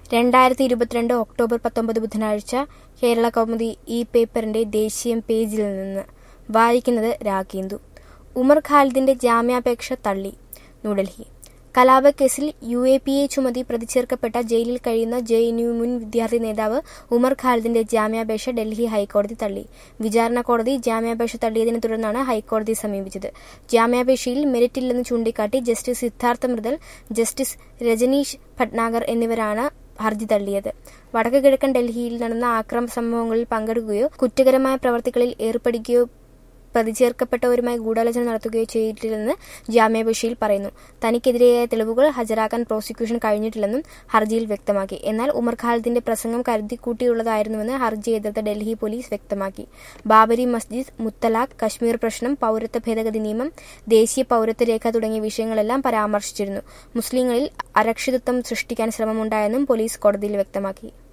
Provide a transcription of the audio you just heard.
രണ്ടായിരത്തി ഇരുപത്തിരണ്ട് ഒക്ടോബർ പത്തൊമ്പത് ബുധനാഴ്ച കേരള കൗമുദി ഈ പേപ്പറിന്റെ ദേശീയം പേജിൽ നിന്ന് വായിക്കുന്നത് രാഗേന്ദു ഉമർ ഖാലിദിന്റെ ജാമ്യാപേക്ഷ തള്ളി ന്യൂഡൽഹി കലാപക്കേസിൽ യു എ പി എ ചുമതി പ്രതിചേർക്കപ്പെട്ട ജയിലിൽ കഴിയുന്ന ജെ എൻ യു മുൻ വിദ്യാർത്ഥി നേതാവ് ഉമർ ഖാലിദിന്റെ ജാമ്യാപേക്ഷ ഡൽഹി ഹൈക്കോടതി തള്ളി വിചാരണ കോടതി ജാമ്യാപേക്ഷ തള്ളിയതിനെ തുടർന്നാണ് ഹൈക്കോടതി സമീപിച്ചത് ജാമ്യാപേക്ഷയിൽ മെറിറ്റില്ലെന്ന് ചൂണ്ടിക്കാട്ടി ജസ്റ്റിസ് സിദ്ധാർത്ഥ മൃദൽ ജസ്റ്റിസ് രജനീഷ് ഭട്നാഗർ എന്നിവരാണ് ഹർജി തള്ളിയത് വടക്ക് കിഴക്കൻ ഡൽഹിയിൽ നടന്ന ആക്രമ സംഭവങ്ങളിൽ പങ്കെടുക്കുകയോ കുറ്റകരമായ പ്രവർത്തികളിൽ ഏർപ്പെടുകയോ പ്രതിചേർക്കപ്പെട്ടവരുമായി ഗൂഢാലോചന നടത്തുകയോ ചെയ്തിട്ടില്ലെന്ന് ജാമ്യാപേക്ഷയിൽ പറയുന്നു തനിക്കെതിരെയായ തെളിവുകൾ ഹാജരാക്കാൻ പ്രോസിക്യൂഷൻ കഴിഞ്ഞിട്ടില്ലെന്നും ഹർജിയിൽ വ്യക്തമാക്കി എന്നാൽ ഉമർ ഖാലിദിന്റെ പ്രസംഗം കരുതിക്കൂട്ടിയുള്ളതായിരുന്നുവെന്ന് ഹർജി എതിർത്ത ഡൽഹി പോലീസ് വ്യക്തമാക്കി ബാബരി മസ്ജിദ് മുത്തലാഖ് കശ്മീർ പ്രശ്നം പൌരത്വ ഭേദഗതി നിയമം ദേശീയ പൌരത്വ രേഖ തുടങ്ങിയ വിഷയങ്ങളെല്ലാം പരാമർശിച്ചിരുന്നു മുസ്ലിങ്ങളിൽ അരക്ഷിതത്വം സൃഷ്ടിക്കാൻ ശ്രമമുണ്ടായെന്നും പോലീസ് കോടതിയിൽ വ്യക്തമാക്കി